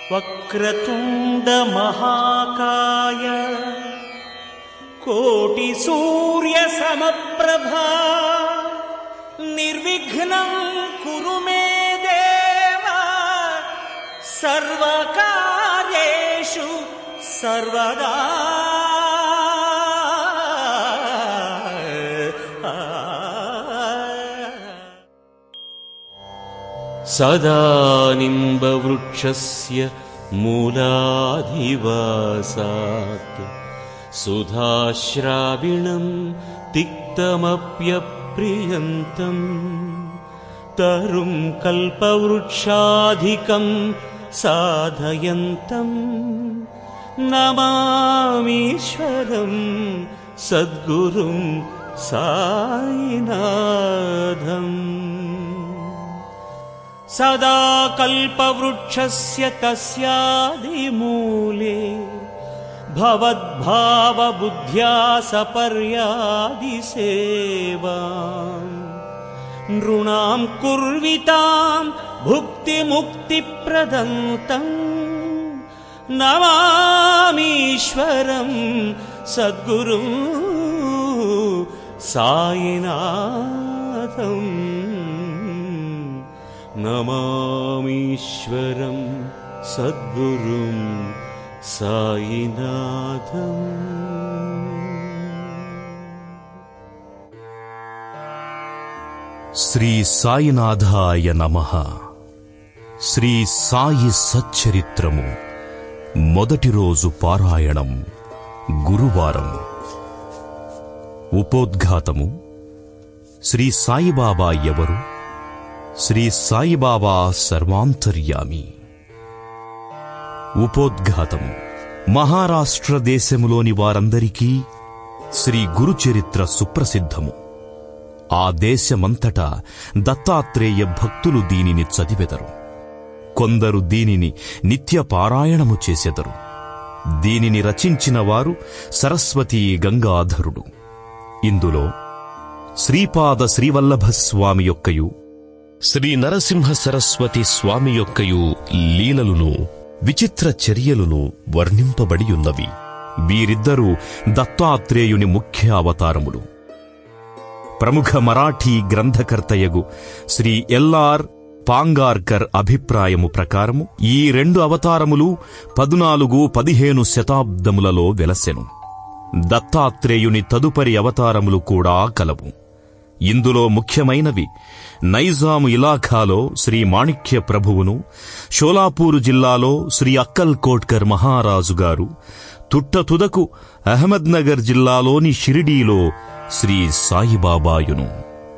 वक्रतुण्डमहाकाय कोटिसूर्यसमप्रभा निर्विघ्नं कुरु मे देव सर्वकार्येषु सर्वदा सदा निम्बवृक्षस्य मूलाधिवासात् सुधाश्राविणम् तिक्तमप्यप्रियन्तम् तरुम् कल्पवृक्षाधिकम् साधयन्तम् नमामीश्वरम् सद्गुरुम् सायिनाथम् सदा कल्पवृक्षस्य तस्यादिमूले भवद्भावबुद्ध्या सपर्यादिसेवा नृणाम् कुर्विताम् भुक्तिमुक्तिप्रदन्तम् नमामीश्वरम् सद्गुरुम् सायिनाथम् नमामीश्वरं सद्गुरुं सायिनाथम् శ్రీ సాయినాథాయ నమ శ్రీ సాయి సచ్చరిత్రము మొదటి రోజు పారాయణం గురువారం ఉపోద్ఘాతము శ్రీ సాయిబాబా ఎవరు శ్రీ సాయిబాబా సర్వాంతర్యామి ఉపోద్ఘాతము మహారాష్ట్ర దేశములోని వారందరికీ శ్రీ గురుచరిత్ర సుప్రసిద్ధము ఆ దేశమంతటా దత్తాత్రేయ భక్తులు దీనిని చదివెదరు కొందరు దీనిని నిత్య పారాయణము చేసెదరు దీనిని రచించిన వారు సరస్వతీ గంగాధరుడు ఇందులో శ్రీపాద శ్రీవల్లభ స్వామి యొక్కయు శ్రీ నరసింహ సరస్వతి స్వామి యొక్కయు లీలలును విచిత్ర చర్యలును వర్ణింపబడియున్నవి వీరిద్దరూ దత్తాత్రేయుని ముఖ్య అవతారములు ప్రముఖ మరాఠీ గ్రంథకర్తయగు శ్రీ ఎల్ఆర్ పాంగార్కర్ అభిప్రాయము ప్రకారము ఈ రెండు అవతారములు పదునాలుగు పదిహేను శతాబ్దములలో వెలసెను దత్తాత్రేయుని తదుపరి అవతారములు కూడా కలవు ఇందులో ముఖ్యమైనవి నైజాము ఇలాఖాలో శ్రీ మాణిక్య ప్రభువును షోలాపూరు జిల్లాలో శ్రీ అక్కల్ కోట్కర్ మహారాజు గారు తుట్టతుదకు అహ్మద్నగర్ జిల్లాలోని షిరిడీలో శ్రీ సాయిబాబాయును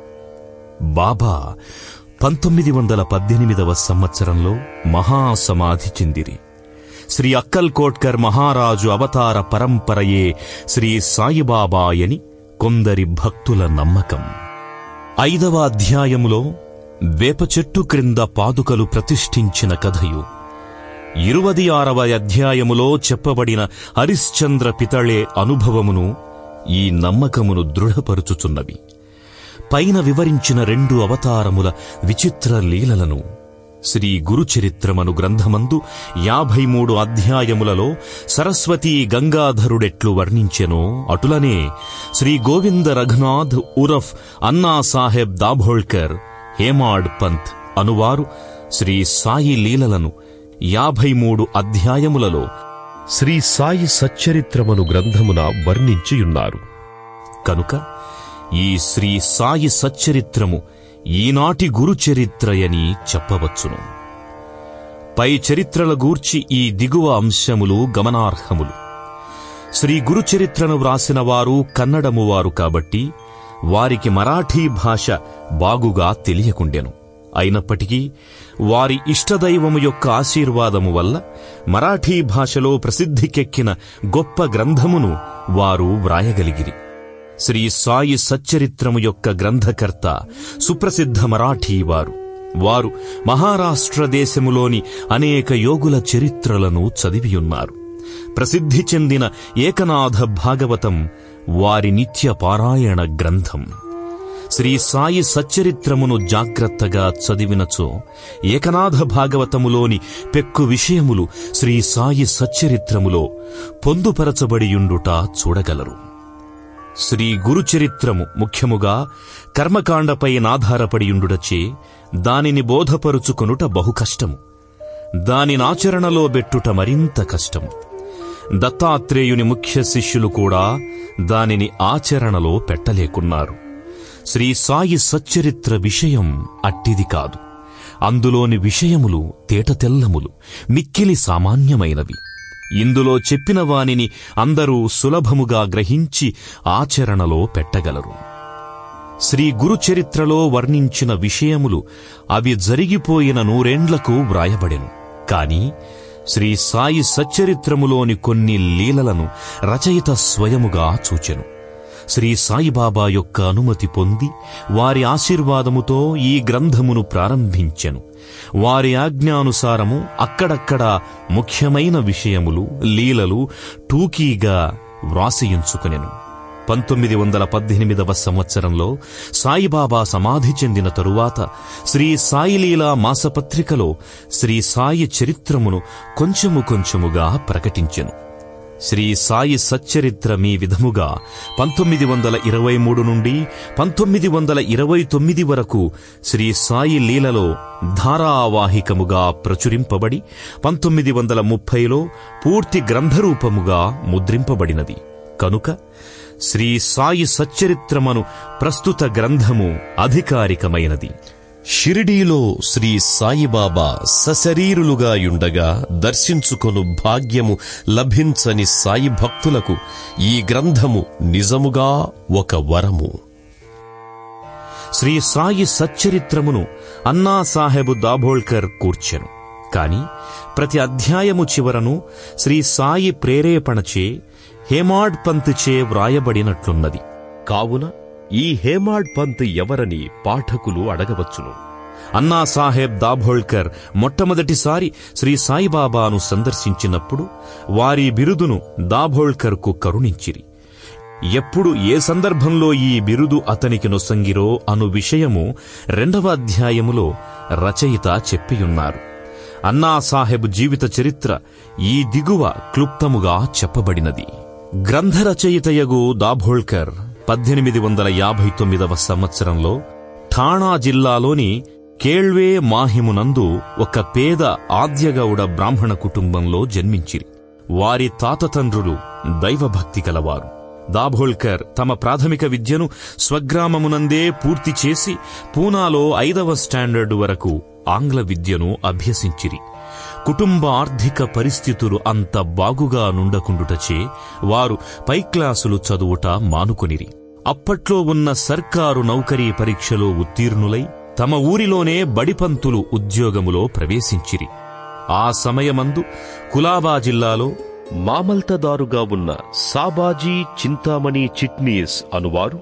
బాబా పంతొమ్మిది వందల పద్దెనిమిదవ సంవత్సరంలో మహాసమాధి చెందిరి శ్రీ అక్కల్ కోట్కర్ మహారాజు అవతార పరంపరయే శ్రీ సాయిబాబాయని కొందరి భక్తుల నమ్మకం ఐదవ అధ్యాయములో వేప చెట్టు క్రింద పాదుకలు ప్రతిష్ఠించిన కథయు ఇరువది ఆరవ అధ్యాయములో చెప్పబడిన హరిశ్చంద్ర పితళే అనుభవమును ఈ నమ్మకమును దృఢపరుచుచున్నవి పైన వివరించిన రెండు అవతారముల విచిత్ర లీలలను శ్రీ గురుచరిత్రమను గ్రంథమందు యాభై మూడు అధ్యాయములలో సరస్వతీ గంగాధరుడెట్లు వర్ణించెనో అటులనే శ్రీ గోవింద రఘునాథ్ ఉరఫ్ అన్నా సాహెబ్ దాభోల్కర్ హేమాడ్ పంత్ అనువారు శ్రీ సాయి లీలలను యాభై మూడు అధ్యాయములలో శ్రీ సాయి సచ్చరిత్రమను గ్రంథమున వర్ణించియున్నారు కనుక ఈ శ్రీ సాయి సచ్చరిత్రము ఈనాటి గురుచరిత్రయని చెప్పవచ్చును పై చరిత్రల గూర్చి ఈ దిగువ అంశములు గమనార్హములు శ్రీ గురుచరిత్రను వ్రాసిన వారు కన్నడము వారు కాబట్టి వారికి మరాఠీ భాష బాగుగా తెలియకుండెను అయినప్పటికీ వారి ఇష్టదైవము యొక్క ఆశీర్వాదము వల్ల మరాఠీ భాషలో ప్రసిద్ధికెక్కిన గొప్ప గ్రంథమును వారు వ్రాయగలిగిరి శ్రీ సాయి సచ్చరిత్రము యొక్క గ్రంథకర్త సుప్రసిద్ధ మరాఠీ వారు వారు మహారాష్ట్ర దేశములోని అనేక యోగుల చరిత్రలను చదివియున్నారు ప్రసిద్ధి చెందిన ఏకనాథ భాగవతం వారి నిత్య పారాయణ గ్రంథం శ్రీ సాయి సచ్చరిత్రమును జాగ్రత్తగా చదివినచో ఏకనాథ భాగవతములోని పెక్కు విషయములు శ్రీ సాయి సచ్చరిత్రములో పొందుపరచబడియుండుట చూడగలరు శ్రీ గురుచరిత్రము ముఖ్యముగా కర్మకాండపై నాధారపడియుండుటచే దానిని బోధపరుచుకొనుట బహు కష్టము దానినాచరణలో బెట్టుట మరింత కష్టము దత్తాత్రేయుని ముఖ్య శిష్యులు కూడా దానిని ఆచరణలో పెట్టలేకున్నారు శ్రీ సాయి సచ్చరిత్ర విషయం అట్టిది కాదు అందులోని విషయములు తేటతెల్లములు మిక్కిలి సామాన్యమైనవి ఇందులో చెప్పిన వానిని అందరూ సులభముగా గ్రహించి ఆచరణలో పెట్టగలరు శ్రీ గురుచరిత్రలో వర్ణించిన విషయములు అవి జరిగిపోయిన నూరేండ్లకు వ్రాయబడెను కాని శ్రీ సాయి సచ్చరిత్రములోని కొన్ని లీలలను రచయిత స్వయముగా చూచెను శ్రీ సాయిబాబా యొక్క అనుమతి పొంది వారి ఆశీర్వాదముతో ఈ గ్రంథమును ప్రారంభించెను వారి ఆజ్ఞానుసారము అక్కడక్కడ ముఖ్యమైన విషయములు లీలలు టూకీగా వ్రాసియుంచుకొనెను పంతొమ్మిది వందల పద్దెనిమిదవ సంవత్సరంలో సాయిబాబా సమాధి చెందిన తరువాత శ్రీ సాయిలీలా మాసపత్రికలో శ్రీ సాయి చరిత్రమును కొంచెము కొంచెముగా ప్రకటించెను శ్రీ సాయి సచ్చరిత్ర మీ విధముగా పంతొమ్మిది వందల ఇరవై మూడు నుండి పంతొమ్మిది వందల ఇరవై తొమ్మిది వరకు శ్రీ సాయి లీలలో ధారావాహికముగా ప్రచురింపబడి పంతొమ్మిది వందల ముప్పైలో పూర్తి గ్రంథరూపముగా ముద్రింపబడినది కనుక శ్రీ సాయి సచ్చరిత్రమను ప్రస్తుత గ్రంథము అధికారికమైనది షిరిడీలో శ్రీ సాయిబాబా సశరీరులుగా యుండగా దర్శించుకొను భాగ్యము లభించని సాయి భక్తులకు ఈ గ్రంథము నిజముగా ఒక వరము శ్రీ సాయి సచ్చరిత్రమును అన్నా సాహెబు దాభోల్కర్ కూర్చెను కాని ప్రతి అధ్యాయము చివరను శ్రీ సాయి ప్రేరేపణచే హేమాడ్ పంతుచే వ్రాయబడినట్లున్నది కావున ఈ హేమాడ్ పంత్ ఎవరని పాఠకులు అడగవచ్చును అన్నా సాహెబ్ దాభోల్కర్ మొట్టమొదటిసారి శ్రీ సాయిబాబాను సందర్శించినప్పుడు వారి బిరుదును దాభోల్కర్కు కరుణించిరి ఎప్పుడు ఏ సందర్భంలో ఈ బిరుదు అతనికి నొసంగిరో అను విషయము రెండవ అధ్యాయములో రచయిత చెప్పియున్నారు అన్నా సాహెబ్ జీవిత చరిత్ర ఈ దిగువ క్లుప్తముగా చెప్పబడినది గ్రంథ రచయితయగు దాభోల్కర్ పద్దెనిమిది వందల యాభై తొమ్మిదవ సంవత్సరంలో ఠాణా జిల్లాలోని కేళ్వే మాహిమునందు ఒక పేద ఆద్యగౌడ బ్రాహ్మణ కుటుంబంలో జన్మించిరి వారి తాతతండ్రులు దైవభక్తి కలవారు దాభోల్కర్ తమ ప్రాథమిక విద్యను స్వగ్రామమునందే పూర్తి చేసి పూనాలో ఐదవ స్టాండర్డు వరకు ఆంగ్ల విద్యను అభ్యసించిరి కుటుంబ ఆర్థిక పరిస్థితులు అంత బాగుగా నుండకుండుటచే వారు పై క్లాసులు చదువుట మానుకొనిరి అప్పట్లో ఉన్న సర్కారు నౌకరీ పరీక్షలో ఉత్తీర్ణులై తమ ఊరిలోనే బడిపంతులు ఉద్యోగములో ప్రవేశించిరి ఆ సమయమందు కులాబా జిల్లాలో మామల్తదారుగా ఉన్న సాబాజీ చింతామణి చిట్నీస్ అనువారు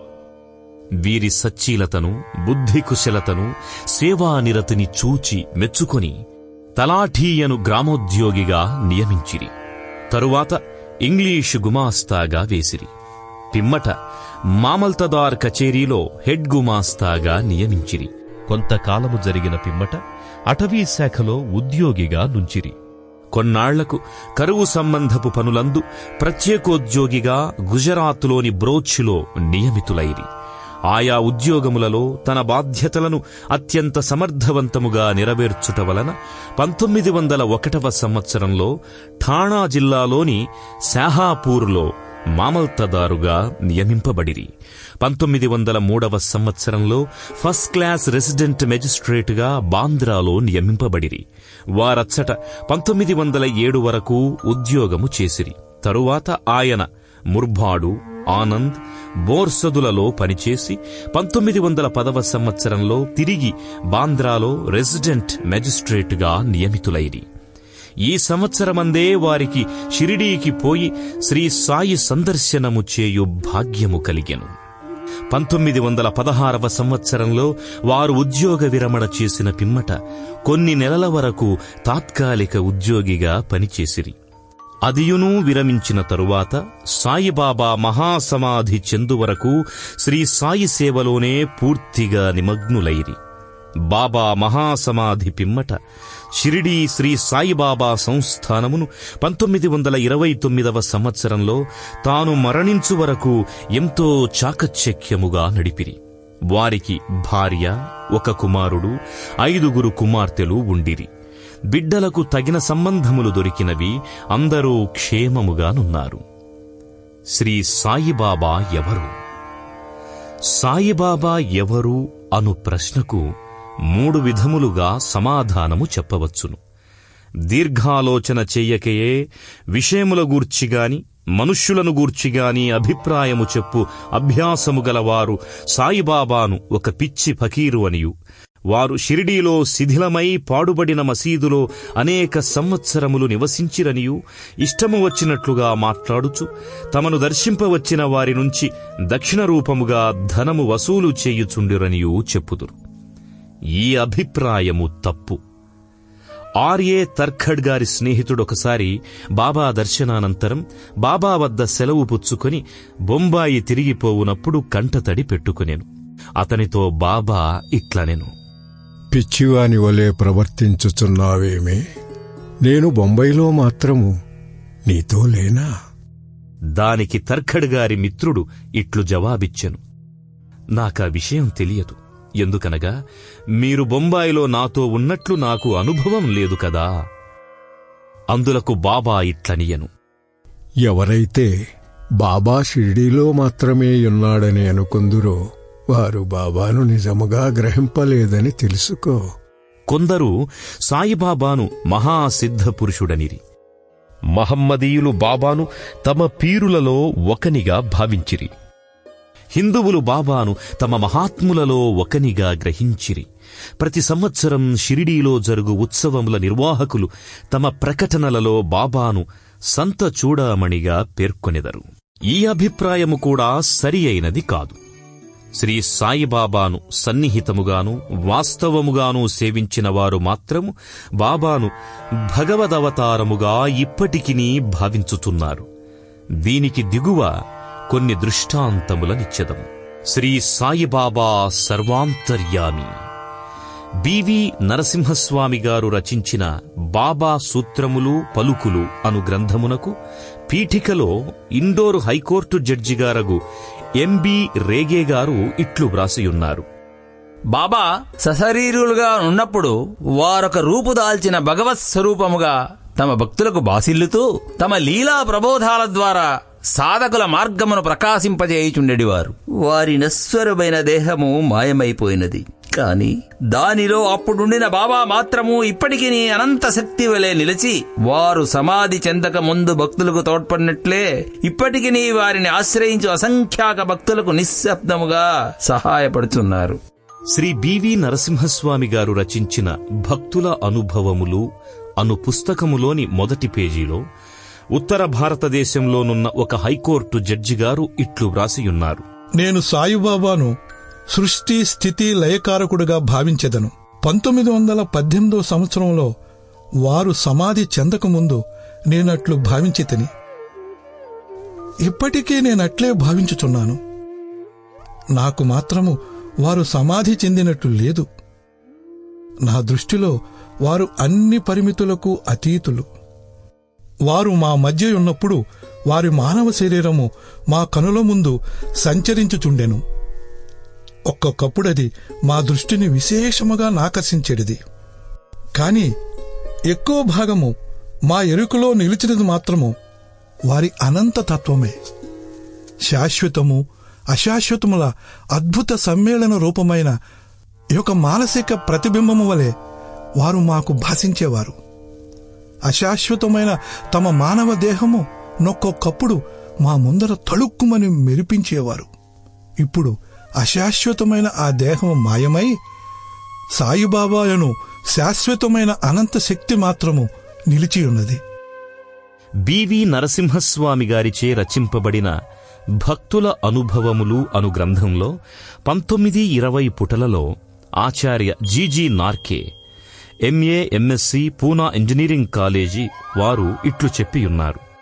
వీరి సచ్చీలతను బుద్ధి కుశలతను సేవానిరతిని చూచి మెచ్చుకొని తలాఠీయను గ్రామోద్యోగిగా నియమించిరి తరువాత ఇంగ్లీషు గుమాస్తాగా వేసిరి పిమ్మట మామల్తదార్ కచేరీలో హెడ్ గుమాస్తాగా నియమించిరి కొంతకాలము జరిగిన పిమ్మట అటవీ శాఖలో ఉద్యోగిగా నుంచిరి కొన్నాళ్లకు కరువు సంబంధపు పనులందు ప్రత్యేకోద్యోగిగా గుజరాత్లోని బ్రోచ్లో నియమితులైరి ఆయా ఉద్యోగములలో తన బాధ్యతలను అత్యంత సమర్థవంతముగా నెరవేర్చుట వలన పంతొమ్మిది వందల ఒకటవ సంవత్సరంలో ఠాణా జిల్లాలోని శాహాపూర్లో మామల్తదారుగా నియమింపబడిరి పంతొమ్మిది వందల మూడవ సంవత్సరంలో ఫస్ట్ క్లాస్ రెసిడెంట్ మెజిస్ట్రేటుగా బాంద్రాలో నియమింపబడిరి వారచ్చట పంతొమ్మిది వందల ఏడు వరకు ఉద్యోగము చేసిరి తరువాత ఆయన ముర్భాడు ఆనంద్ బోర్సదులలో పనిచేసి పంతొమ్మిది వందల పదవ సంవత్సరంలో తిరిగి బాంద్రాలో రెసిడెంట్ మెజిస్ట్రేటుగా నియమితులైరి ఈ సంవత్సరమందే వారికి షిరిడీకి పోయి శ్రీ సాయి సందర్శనము చేయు భాగ్యము కలిగెను పంతొమ్మిది వందల పదహారవ సంవత్సరంలో వారు ఉద్యోగ విరమణ చేసిన పిమ్మట కొన్ని నెలల వరకు తాత్కాలిక ఉద్యోగిగా పనిచేసిరి అదియును విరమించిన తరువాత సాయిబాబా మహాసమాధి చెందు వరకు శ్రీ సాయి సేవలోనే పూర్తిగా నిమగ్నులైరి బాబా మహాసమాధి పిమ్మట షిరిడీ శ్రీ సాయిబాబా సంస్థానమును పంతొమ్మిది వందల ఇరవై తొమ్మిదవ సంవత్సరంలో తాను మరణించు వరకు ఎంతో చాకచక్యముగా నడిపిరి వారికి భార్య ఒక కుమారుడు ఐదుగురు కుమార్తెలు ఉండిరి బిడ్డలకు తగిన సంబంధములు దొరికినవి అందరూ క్షేమముగానున్నారు శ్రీ సాయిబాబా ఎవరు సాయిబాబా ఎవరు అను ప్రశ్నకు మూడు విధములుగా సమాధానము చెప్పవచ్చును దీర్ఘాలోచన చెయ్యకయే విషయముల గూర్చిగాని మనుష్యులను గూర్చిగాని అభిప్రాయము చెప్పు అభ్యాసము గలవారు సాయిబాబాను ఒక పిచ్చి ఫకీరు అనియు వారు షిరిడీలో శిథిలమై పాడుబడిన మసీదులో అనేక సంవత్సరములు నివసించిరనియు ఇష్టము వచ్చినట్లుగా మాట్లాడుచు తమను దర్శింపవచ్చిన వారి నుంచి దక్షిణ రూపముగా ధనము వసూలు చేయుచుండిరనియు చెప్పుదురు ఈ అభిప్రాయము తప్పు ఆర్ఏ తర్ఖడ్ గారి స్నేహితుడొకసారి బాబా దర్శనానంతరం బాబా వద్ద సెలవు పుచ్చుకొని బొంబాయి తిరిగిపోవునప్పుడు కంటతడి పెట్టుకునేను అతనితో బాబా ఇట్లనెను పిచ్చివాని వలె ప్రవర్తించుచున్నావేమి నేను బొంబాయిలో మాత్రము నీతో లేనా దానికి తర్ఖడ్ గారి మిత్రుడు ఇట్లు జవాబిచ్చెను నాకా విషయం తెలియదు ఎందుకనగా మీరు బొంబాయిలో నాతో ఉన్నట్లు నాకు అనుభవం లేదు కదా అందులకు బాబా ఇట్లనియను ఎవరైతే బాబా షిరిడీలో మాత్రమే ఉన్నాడని అనుకుందురో వారు బాబాను నిజముగా గ్రహింపలేదని తెలుసుకో కొందరు సాయిబాబాను మహాసిద్ధ పురుషుడనిరి మహమ్మదీయులు బాబాను తమ పీరులలో ఒకనిగా భావించిరి హిందువులు బాబాను తమ మహాత్ములలో ఒకనిగా గ్రహించిరి ప్రతి సంవత్సరం షిరిడీలో జరుగు ఉత్సవముల నిర్వాహకులు తమ ప్రకటనలలో బాబాను సంత చూడామణిగా పేర్కొనెదరు ఈ అభిప్రాయము కూడా సరి అయినది కాదు శ్రీ సాయిబాబాను సన్నిహితముగాను వాస్తవముగాను సేవించిన వారు మాత్రము బాబాను భగవదవతారముగా ఇప్పటికినీ భావించుతున్నారు దీనికి దిగువ కొన్ని దృష్టాంతములనిచ్చెదము శ్రీ సాయిబాబా సర్వాంతర్యామి బివి నరసింహస్వామి గారు రచించిన బాబా సూత్రములు పలుకులు అను గ్రంథమునకు పీఠికలో ఇండోరు హైకోర్టు జడ్జిగారగు ఎంబి రేగే గారు ఇట్లు వ్రాసియున్నారు బాబా సశరీరులుగా ఉన్నప్పుడు వారొక రూపు దాల్చిన భగవత్ స్వరూపముగా తమ భక్తులకు బాసిల్లుతూ తమ లీలా ప్రబోధాల ద్వారా సాధకుల మార్గమును ప్రకాశింపజేయుచుండెడివారు వారి నశ్వరమైన దేహము మాయమైపోయినది కాని దానిలో అప్పుడుండిన బాబా మాత్రము ఇప్పటికీ అనంత శక్తి వలె నిలిచి వారు సమాధి చెందక ముందు భక్తులకు తోడ్పడినట్లే ఇప్పటికీ వారిని ఆశ్రయించు అసంఖ్యాక భక్తులకు నిశ్శబ్దముగా సహాయపడుతున్నారు శ్రీ బివి నరసింహస్వామి గారు రచించిన భక్తుల అనుభవములు అను పుస్తకములోని మొదటి పేజీలో ఉత్తర భారతదేశంలోనున్న ఒక హైకోర్టు జడ్జి గారు ఇట్లు వ్రాసియున్నారు నేను సాయిబాబాను సృష్టి స్థితి లయకారకుడుగా భావించెదను పంతొమ్మిది వందల పద్దెనిమిదో సంవత్సరంలో వారు సమాధి చెందకముందు నేనట్లు భావించితిని ఇప్పటికీ నేనట్లే భావించుచున్నాను నాకు మాత్రము వారు సమాధి చెందినట్లు లేదు నా దృష్టిలో వారు అన్ని పరిమితులకు అతీతులు వారు మా మధ్య ఉన్నప్పుడు వారి మానవ శరీరము మా కనుల ముందు సంచరించుచుండెను ఒక్కొక్కప్పుడది మా దృష్టిని విశేషముగా నాకర్షించేటిది కాని ఎక్కువ భాగము మా ఎరుకలో నిలిచినది మాత్రము వారి అనంత తత్వమే శాశ్వతము అశాశ్వతముల అద్భుత సమ్మేళన రూపమైన ఈ యొక్క మానసిక ప్రతిబింబము వలె వారు మాకు భాషించేవారు అశాశ్వతమైన తమ మానవ దేహము నొక్కొక్కప్పుడు మా ముందర తళుక్కుమని మెరిపించేవారు ఇప్పుడు అశాశ్వతమైన ఆ దేహం మాయమై సాయిబాబాయను శాశ్వతమైన అనంత శక్తి మాత్రము నిలిచియున్నది బివి నరసింహస్వామి గారిచే రచింపబడిన భక్తుల అనుభవములు అను గ్రంథంలో పంతొమ్మిది ఇరవై పుటలలో Acharya G G Narke M A M Sc Poona engineering college వారు ఇట్లు చెప్పియున్నారు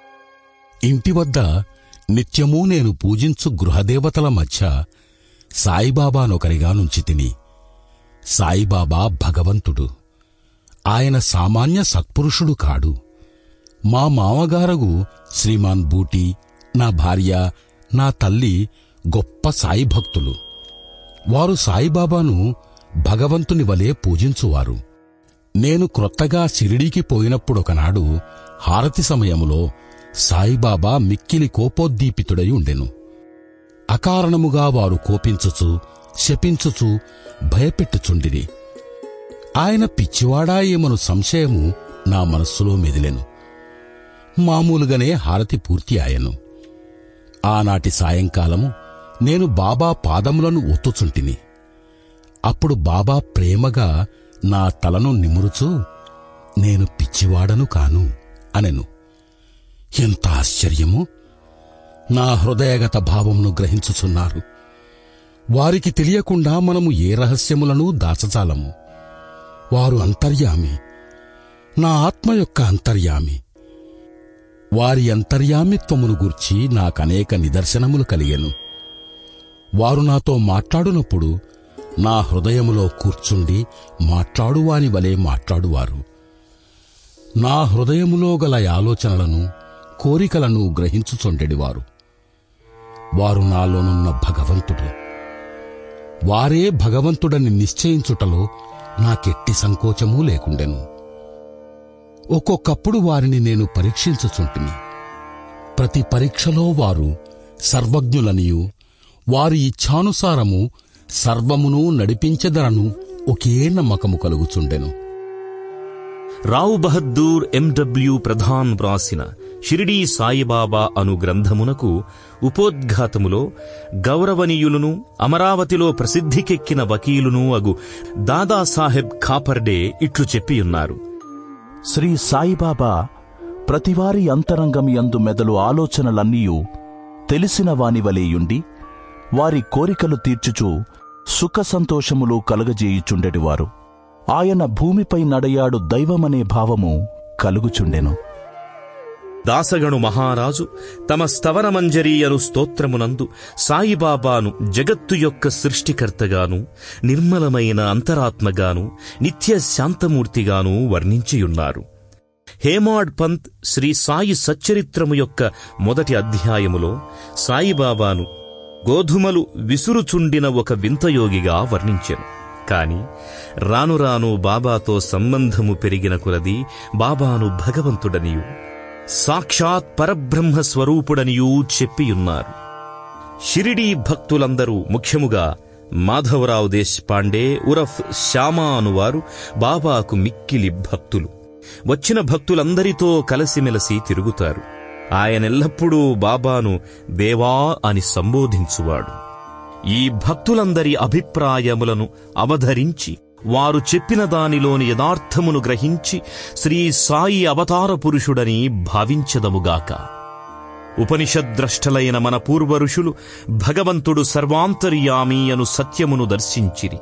ఇంటి వద్ద నిత్యమూ నేను పూజించు గృహదేవతల మధ్య సాయిబాబానొకరిగా నుంచి తిని సాయిబాబా భగవంతుడు ఆయన సామాన్య సత్పురుషుడు కాడు మా మామగారగు శ్రీమాన్ బూటి నా భార్య నా తల్లి గొప్ప సాయి భక్తులు వారు సాయిబాబాను భగవంతుని వలె పూజించువారు నేను క్రొత్తగా షిరిడీకి పోయినప్పుడొకనాడు హారతి సమయములో సాయిబాబా మిక్కిలి కోపోద్దీపితుడై ఉండెను అకారణముగా వారు కోపించుచు శపించుచు భయపెట్టుచుండిరి ఆయన పిచ్చివాడా ఏమను సంశయము నా మనస్సులో మెదిలెను మామూలుగానే హారతి పూర్తి ఆయను ఆనాటి సాయంకాలము నేను బాబా పాదములను ఒత్తుచుంటిని అప్పుడు బాబా ప్రేమగా నా తలను నిమురుచూ నేను పిచ్చివాడను కాను అనెను ఎంత ఆశ్చర్యము నా హృదయగత భావమును గ్రహించుచున్నారు వారికి తెలియకుండా మనము ఏ రహస్యములను దాచచాలము వారు అంతర్యామి నా ఆత్మ యొక్క అంతర్యామి వారి అంతర్యామిత్వమును గూర్చి నాకనేక నిదర్శనములు కలిగెను వారు నాతో మాట్లాడునప్పుడు నా హృదయములో కూర్చుండి మాట్లాడువాని వలె మాట్లాడువారు నా హృదయములో గల ఆలోచనలను కోరికలను గ్రహించుచుండెడివారు వారు నాలోనున్న భగవంతుడు వారే భగవంతుడని నిశ్చయించుటలో నాకెట్టి సంకోచమూ లేకుండెను ఒక్కొక్కప్పుడు వారిని నేను పరీక్షించుచుంటిని ప్రతి పరీక్షలో వారు సర్వజ్ఞులనియు వారి ఇచ్ఛానుసారము సర్వమును నడిపించెదరను ఒకే నమ్మకము కలుగుచుండెను రావు బహద్దూర్ ఎండబ్ల్యూ ప్రధాన్ వ్రాసిన షిరిడీ సాయిబాబా అను గ్రంథమునకు ఉపోద్ఘాతములో గౌరవనీయులను అమరావతిలో ప్రసిద్ధికెక్కిన వకీలును అగు దాదాసాహెబ్ ఖాపర్డే ఇట్లు చెప్పియున్నారు శ్రీ సాయిబాబా ప్రతివారి అంతరంగం యందు మెదలు ఆలోచనలన్నీయు తెలిసిన వానివలేయుండి వారి కోరికలు తీర్చుచు సుఖ సంతోషములు కలుగజేయుచుండెడివారు ఆయన భూమిపై నడయాడు దైవమనే భావము కలుగుచుండెను దాసగణు మహారాజు తమ స్తవనమంజరి అను స్తోత్రమునందు సాయిబాబాను జగత్తు యొక్క సృష్టికర్తగాను నిర్మలమైన అంతరాత్మగాను నిత్య శాంతమూర్తిగాను వర్ణించియున్నారు హేమాడ్ పంత్ శ్రీ సాయి సచ్చరిత్రము యొక్క మొదటి అధ్యాయములో సాయిబాబాను గోధుమలు విసురుచుండిన ఒక వింతయోగిగా వర్ణించెను కాని రాను రాను బాబాతో సంబంధము పెరిగిన కొలది బాబాను భగవంతుడనియు సాక్షాత్ పరబ్రహ్మ స్వరూపుడనియూ చెప్పియున్నారు షిరిడీ భక్తులందరూ ముఖ్యముగా మాధవరావు దేశపాండే ఉరఫ్ శ్యామా అనువారు బాబాకు మిక్కిలి భక్తులు వచ్చిన భక్తులందరితో కలిసిమెలసి తిరుగుతారు ఆయనెల్లప్పుడూ బాబాను దేవా అని సంబోధించువాడు ఈ భక్తులందరి అభిప్రాయములను అవధరించి వారు చెప్పిన దానిలోని యథార్థమును గ్రహించి శ్రీ సాయి అవతార పురుషుడని భావించదముగాక ఉపనిషద్ద్రష్టలైన మన పూర్వ ఋషులు భగవంతుడు సర్వాంతర్యామి అను సత్యమును దర్శించిరి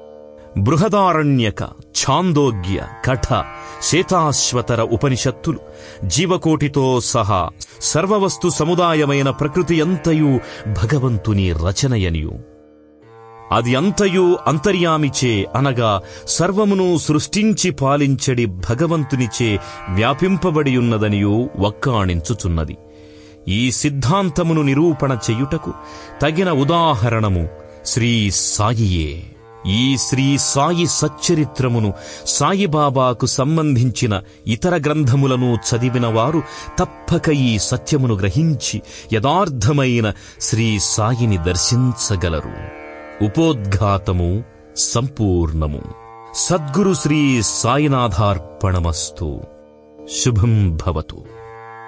బృహదారణ్యక ఛాందోగ్య కఠ శేతాశ్వతర ఉపనిషత్తులు జీవకోటితో సహా సర్వవస్తు సముదాయమైన ప్రకృతి అంతయు భగవంతుని రచనయనియు అది అంతయు అంతర్యామిచే అనగా సర్వమును సృష్టించి పాలించడి భగవంతునిచే వ్యాపింపబడియున్నదనియు వక్కాణించుచున్నది ఈ సిద్ధాంతమును నిరూపణ చెయ్యుటకు తగిన ఉదాహరణము శ్రీ సాయియే ఈ శ్రీ సాయి సచ్చరిత్రమును సాయిబాబాకు సంబంధించిన ఇతర గ్రంథములను చదివిన వారు తప్పక ఈ సత్యమును గ్రహించి యథార్థమైన శ్రీ సాయిని దర్శించగలరు ఉపోద్ఘాతము సంపూర్ణము సద్గురు శ్రీ సాయినాథార్పణమస్తు శుభం భవతు